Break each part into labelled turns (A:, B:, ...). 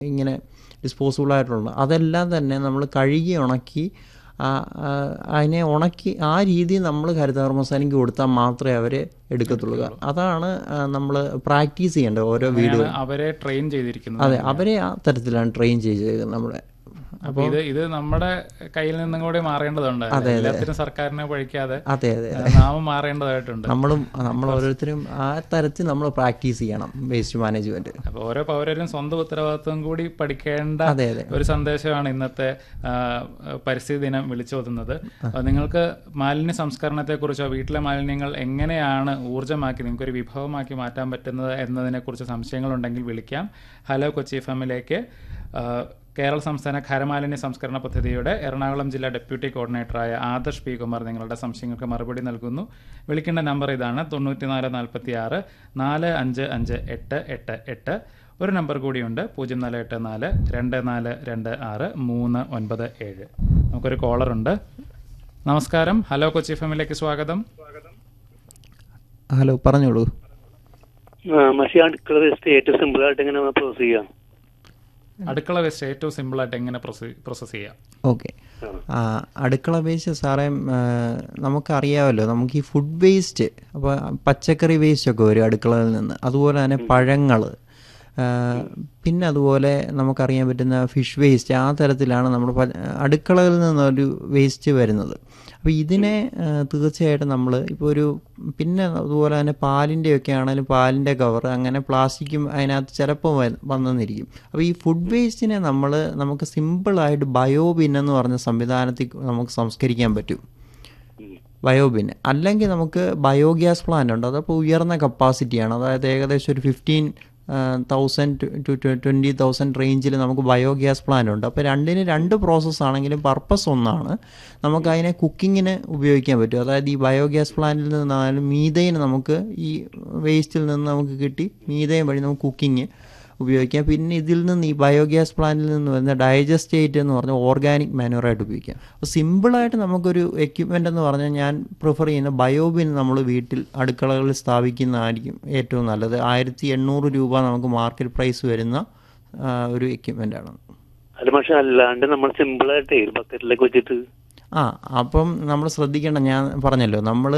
A: ഇങ്ങനെ ഡിസ്പോസിബിൾ ആയിട്ടുള്ള അതെല്ലാം തന്നെ നമ്മൾ കഴുകി ഉണക്കി ആ, ആ, അതിനെ ഉണക്കി ആ രീതിയിൽ നമ്മൾ ഹരിതകർമ്മസേനയ്ക്ക് കൊടുത്താൽ മാത്രമേ അവർ എടുക്കത്തുള്ളൂ അതാണ് നമ്മൾ പ്രാക്ടീസ് ചെയ്യേണ്ടത് ഓരോ വീടുകൾ
B: അവരെ ട്രെയിൻ ചെയ്തിരിക്കുന്നത്
A: അതെ അവരെ ആ തരത്തിലാണ് ട്രെയിൻ ചെയ്തത് നമ്മുടെ
B: അപ്പൊ ഇത് ഇത് നമ്മുടെ കയ്യിൽ നിന്നും കൂടി മാറേണ്ടതുണ്ട് എല്ലാത്തിനും സർക്കാരിനെ പഴിക്കാതെ
A: അതെ അതെ
B: നാമം മാറേണ്ടതായിട്ടുണ്ട്
A: നമ്മളും നമ്മൾ ഓരോരുത്തരും ആ തരത്തിൽ നമ്മൾ പ്രാക്ടീസ് ചെയ്യണം വേസ്റ്റ് മാനേജ്മെന്റ്
B: അപ്പൊ ഓരോ പൗരരും സ്വന്തം ഉത്തരവാദിത്വം കൂടി പഠിക്കേണ്ട
A: അതെ അതെ
B: ഒരു സന്ദേശമാണ് ഇന്നത്തെ ആ, പരിസ്ഥിതി ദിനം വിളിച്ചോതുന്നത് അപ്പൊ നിങ്ങൾക്ക് മാലിന്യ സംസ്കരണത്തെ കുറിച്ചോ വീട്ടിലെ മാലിന്യങ്ങൾ എങ്ങനെയാണ് ഊർജ്ജമാക്കി നിങ്ങൾക്ക് ഒരു വിഭവമാക്കി മാറ്റാൻ പറ്റുന്നത് എന്നതിനെ കുറിച്ച് സംശയങ്ങളുണ്ടെങ്കിൽ വിളിക്കാം ഹലോ കൊച്ചി എഫ് എമ്മിലേക്ക് കേരള സംസ്ഥാന ഖരമാലിന്യ സംസ്കരണ പദ്ധതിയുടെ എറണാകുളം ജില്ലാ ഡെപ്യൂട്ടി കോർഡിനേറ്ററായ ആദർശ് പി കുമാർ നിങ്ങളുടെ സംശയങ്ങൾക്ക് മറുപടി നൽകുന്നു വിളിക്കേണ്ട നമ്പർ ഇതാണ് തൊണ്ണൂറ്റിനാല് നാൽപ്പത്തി ആറ് നാല് അഞ്ച് അഞ്ച് എട്ട് എട്ട് എട്ട് ഒരു നമ്പർ കൂടിയുണ്ട് പൂജ്യം നാല് എട്ട് നാല് രണ്ട് നാല് രണ്ട് ആറ് മൂന്ന് ഒൻപത് ഏഴ് നമുക്കൊരു കോളറുണ്ട് നമസ്കാരം ഹലോ കൊച്ചി ഫെമിലേക്ക് സ്വാഗതം
A: ഹലോ പറഞ്ഞോളൂ
C: മഷി അടുക്കള വേസ്റ്റ് ഏറ്റവും സിമ്പിൾ ആയിട്ട് എങ്ങനെ പ്രോസസ് ചെയ്യാം
B: അടുക്കള വേസ്റ്റ് ഏറ്റവും സിമ്പിളായിട്ട് എങ്ങനെ പ്രോസസ്സ് ചെയ്യാം
A: ഓക്കെ അടുക്കള വേസ്റ്റ് സാറേ ആ, നമുക്കറിയാമല്ലോ നമുക്ക് ഈ ഫുഡ് വേസ്റ്റ് അപ്പോൾ പച്ചക്കറി വേസ്റ്റ് ഒക്കെ വരും അടുക്കളയിൽ നിന്ന് അതുപോലെ തന്നെ പഴങ്ങൾ പിന്നെ അതുപോലെ നമുക്കറിയാൻ പറ്റുന്ന ഫിഷ് വേസ്റ്റ് ആ തരത്തിലാണ് നമ്മുടെ പ- അടുക്കളയിൽ നിന്നൊരു വേസ്റ്റ് വരുന്നത് അപ്പോൾ ഇതിനെ ആ, തീർച്ചയായിട്ടും നമ്മൾ ഇപ്പോൾ ഒരു പിന്നെ അതുപോലെ തന്നെ പാലിൻ്റെ ഒക്കെ ആണെങ്കിലും പാലിൻ്റെ കവർ അങ്ങനെ പ്ലാസ്റ്റിക്കും അതിനകത്ത് ചിലപ്പോൾ വ- വന്നെന്നിരിക്കും അപ്പോൾ ഈ ഫുഡ് വേസ്റ്റിനെ നമ്മൾ നമുക്ക് സിമ്പിളായിട്ട് ബയോബിൻ എന്ന് പറഞ്ഞ സംവിധാനത്തിൽ നമുക്ക് സംസ്കരിക്കാൻ പറ്റും ബയോബിൻ അല്ലെങ്കിൽ നമുക്ക് ബയോഗ്യാസ് പ്ലാന്റ് ഉണ്ട് അതപ്പോൾ ഉയർന്ന കപ്പാസിറ്റിയാണ് അതായത് ഏകദേശം ഒരു fifteen thousand to twenty thousand റേഞ്ചിൽ നമുക്ക് ബയോഗ്യാസ് പ്ലാന്റ് ഉണ്ട് അപ്പോൾ രണ്ടിന് രണ്ട് പ്രോസസ്സ് ആണെങ്കിലും പർപ്പസ് ഒന്നാണ് നമുക്ക് അതിനെ കുക്കിങ്ങിന് ഉപയോഗിക്കാൻ പറ്റും അതായത് ഈ ബയോഗ്യാസ് പ്ലാന്റിൽ നിന്നായാലും മീതയിൽ നമുക്ക് ഈ വേസ്റ്റിൽ നിന്ന് നമുക്ക് കിട്ടി മീതയും വഴി നമുക്ക് കുക്കിങ് ഉപയോഗിക്കാം പിന്നെ ഇതിൽ നിന്ന് ഈ ബയോഗ്യാസ് പ്ലാന്റിൽ നിന്ന് വരുന്ന ഡൈജസ്റ്റേറ്റ് എന്ന് പറഞ്ഞ ഓർഗാനിക് മാനുവറായിട്ട് ഉപയോഗിക്കാം അപ്പോൾ സിമ്പിളായിട്ട് നമുക്കൊരു എക്യുപ്മെൻ്റ് എന്ന് പറഞ്ഞാൽ ഞാൻ പ്രിഫർ ചെയ്യുന്ന ബയോബിൻ നമ്മൾ വീട്ടിൽ അടുക്കളകളിൽ സ്ഥാപിക്കുന്നതായിരിക്കും ഏറ്റവും നല്ലത് ആയിരത്തി എണ്ണൂറ് രൂപ നമുക്ക് മാർക്കറ്റ് പ്രൈസ് വരുന്ന ആ, ഒരു എക്യുപ്മെൻ്റ് ആണ്
C: അത് പക്ഷെ അല്ലാണ്ട് നമ്മൾ സിമ്പിൾ ആയിട്ട് ബക്കറ്റിലേക്ക് വെച്ചിട്ട്
A: ആ അപ്പം നമ്മൾ ശ്രദ്ധിക്കേണ്ട ഞാൻ പറഞ്ഞല്ലോ നമ്മൾ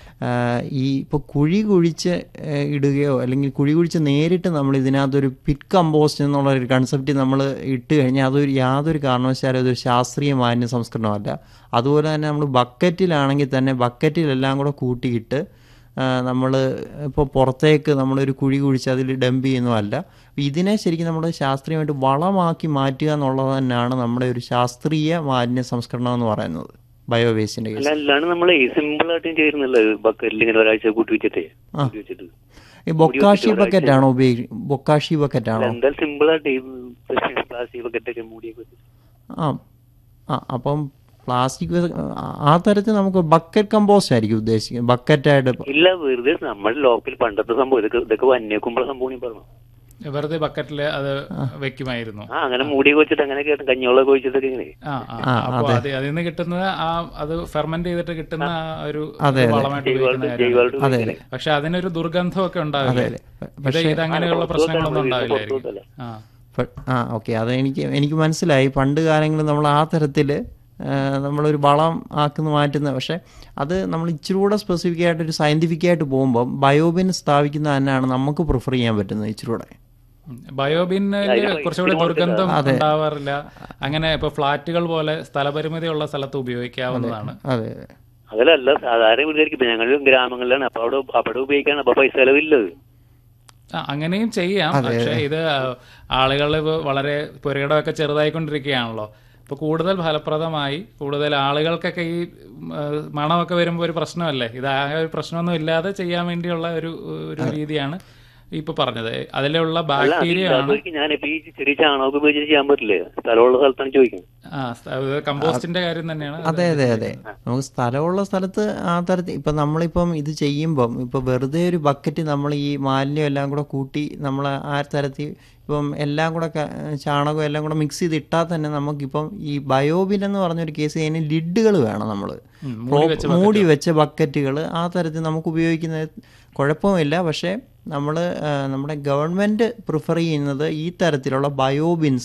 A: ഈ ഇപ്പോൾ കുഴി കുഴിച്ച് ആ, ഇടുകയോ അല്ലെങ്കിൽ കുഴി കുഴിച്ച് നേരിട്ട് നമ്മൾ ഇതിനകത്തൊരു പിറ്റ് കമ്പോസ്റ്റ് എന്നുള്ള ഒരു കൺസെപ്റ്റ് നമ്മൾ ഇട്ട് കഴിഞ്ഞാൽ അതൊരു യാതൊരു കാരണവശാലും അതൊരു ശാസ്ത്രീയ മാലിന്യ സംസ്കരണമല്ല അതുപോലെ തന്നെ നമ്മൾ ബക്കറ്റിലാണെങ്കിൽ തന്നെ ബക്കറ്റിലെല്ലാം കൂടെ കൂട്ടിയിട്ട് നമ്മൾ ഇപ്പോൾ പുറത്തേക്ക് നമ്മളൊരു കുഴി കുഴിച്ച് അതിൽ ഡംപ് ചെയ്യുന്നതല്ല അപ്പോൾ ഇതിനെ ശരിക്കും നമ്മൾ ശാസ്ത്രീയമായിട്ട് വളമാക്കി മാറ്റുക എന്നുള്ളത് തന്നെയാണ് നമ്മുടെ ഒരു ശാസ്ത്രീയ മാലിന്യ സംസ്കരണം എന്ന് പറയുന്നത് ബയോവേസ്റ്റിൻ്റെ
C: അല്ല
A: കേസ്
C: അല്ലാണ്ട് നമ്മൾ സിമ്പിൾ ആയിട്ടും ചെയ്യുന്നില്ല ബക്കറ്റിൽ ഇങ്ങനെ ഒരാഴ്ച കൂട്ടി വെച്ചിട്ടേ കൂട്ടി വെച്ചിട്ട്
A: ഈ ബൊക്കാഷി ബക്കറ്റാണോ ഉപയോഗി ബൊക്കാഷി ബക്കറ്റാണോ
C: എന്തായാലും സിമ്പിൾ ആയിട്ട് ഈ പ്ലാസ്റ്റിക് ബക്കറ്റൊക്കെ മൂടിയൊക്കെ വെച്ചിട്ട്
A: ആ ആ അപ്പം പ്ലാസ്റ്റിക് ആ തരത്തിൽ നമുക്ക് ബക്കറ്റ് കമ്പോസ്റ്റ് ആയിരിക്കും ഉദ്ദേശിക്കുന്നത് ബക്കറ്റായിട്ട്
C: ഇല്ല വെറുതെ നമ്മുടെ ലോക്കൽ പണ്ടത്തെ സംഭവം ഇതൊക്കെ ഇതൊക്കെ വന്യക്കുമ്പോൾ സംഭവം നീ പറഞ്ഞു
B: വെറുതെ ബക്കറ്റിൽ അത് വെക്കുമായിരുന്നു
C: ആ അങ്ങനെ മൂടിയൊക്കെ വെച്ചിട്ട് അങ്ങനെ കേട്ടു കഞ്ഞിവെള്ളമൊക്കെ ഒഴിച്ചിട്ടൊക്കെ ഇങ്ങനെ
B: ആ ആ, അപ്പൊ അത് അതിൽ നിന്ന് കിട്ടുന്നത് ആ അത് ഫെർമെന്റ് ചെയ്തിട്ട് കിട്ടുന്ന ആ ഒരു
A: അതെ, അതെ.
B: വളമായിട്ട് ഉപയോഗിക്കുന്ന കാര്യമാണ്
C: ജൈവമായിട്ട്
A: അതെ അതെ
B: പക്ഷെ അതിനൊരു ദുർഗന്ധമൊക്കെ ഉണ്ടാവില്ലേ
A: അതെ.
B: ഇത് ഇത് അങ്ങനെയുള്ള പ്രശ്നങ്ങളൊന്നും ഉണ്ടാവില്ലായിരിക്കും
C: പുറത്തോട്ടല്ല.
B: ആ
A: പ- ആ ഓക്കെ അത് എനിക്ക് എനിക്ക് മനസ്സിലായി പണ്ട് കാലങ്ങളിൽ നമ്മൾ ആ തരത്തിൽ നമ്മളൊരു വളം ആക്കുന്ന മാറ്റുന്ന പക്ഷേ അത് നമ്മൾ ഇച്ചിരി കൂടെ സ്പെസിഫിക് ആയിട്ട് ഒരു സയൻറ്റിഫിക് ആയിട്ട് പോകുമ്പോൾ ബയോബിൻ സ്ഥാപിക്കുന്ന തന്നെയാണ് നമുക്ക് പ്രിഫർ ചെയ്യാൻ പറ്റുന്നത് ഇച്ചിരി കൂടെ
B: ബയോബിന്നില് കുറച്ചുകൂടി ദുർഗന്ധം ഉണ്ടാവാറില്ല അങ്ങനെ ഇപ്പൊ ഫ്ലാറ്റുകൾ പോലെ സ്ഥലപരിമിതിയുള്ള സ്ഥലത്ത് ഉപയോഗിക്കാവുന്നതാണ്
A: അതെ അതെ
C: അതിലല്ല സാധാരണ വീട്ടുകാർക്ക് ഇപ്പൊ ഞങ്ങൾ ഗ്രാമങ്ങളിലാണ് അപ്പൊ അവിടെ അവിടെ ഉപയോഗിക്കാൻ അപ്പൊ പൈസ ചെലവില്ലത്
B: ആ, അങ്ങനെയും ചെയ്യാം പക്ഷെ ഇത് ആളുകൾ വളരെ പുരയിടമൊക്കെ ചെറുതായിക്കൊണ്ടിരിക്കുകയാണല്ലോ ഇപ്പൊ കൂടുതൽ ഫലപ്രദമായി കൂടുതൽ ആളുകൾക്കൊക്കെ ഈ ഉം, ആ, മണമൊക്കെ വരുമ്പോൾ ഒരു പ്രശ്നമല്ലേ ഇത് ആ ഒരു പ്രശ്നമൊന്നും ഇല്ലാതെ ചെയ്യാൻ വേണ്ടിയുള്ള ഒരു ഒരു രീതിയാണ് ഇപ്പൊ പറഞ്ഞത് അതിലുള്ള ബാക്ടീരിയ ആണ്
C: അതൊക്കെ ഞാനിപ്പോ ഈ ചെറിയ ചാണകമൊക്കെ ഉപയോഗിച്ച് ചെയ്യാൻ പറ്റില്ലേ സ്ഥലമുള്ള സ്ഥലത്താണ് ചോദിക്കുന്നത്
B: ആ അത് കമ്പോസ്റ്റിന്റെ കാര്യം തന്നെയാണ്
A: അതെ അതെ അതെ നമുക്ക് സ്ഥലമുള്ള സ്ഥലത്ത് ആ തരത്തിൽ ഇപ്പം നമ്മളിപ്പം ഇത് ചെയ്യുമ്പം ഇപ്പം വെറുതെ ഒരു ബക്കറ്റ് നമ്മൾ ഈ മാലിന്യം എല്ലാം കൂടെ കൂട്ടി നമ്മൾ ആ തരത്തിൽ ഇപ്പം എല്ലാം കൂടെ ക- ചാണകം എല്ലാം കൂടെ മിക്സ് ചെയ്ത് ഇട്ടാൽ തന്നെ നമുക്കിപ്പം ഈ ബയോബിൻ എന്ന് പറഞ്ഞൊരു കേസ് അതിന് ലിഡുകൾ വേണം നമ്മൾ മൂടി വെച്ച ബക്കറ്റുകൾ ആ തരത്തിൽ നമുക്ക് ഉപയോഗിക്കുന്നത് കുഴപ്പമില്ല പക്ഷേ നമ്മൾ നമ്മുടെ ഗവൺമെൻറ് പ്രിഫർ ചെയ്യുന്നത് ഈ തരത്തിലുള്ള ബയോ ബിൻസ്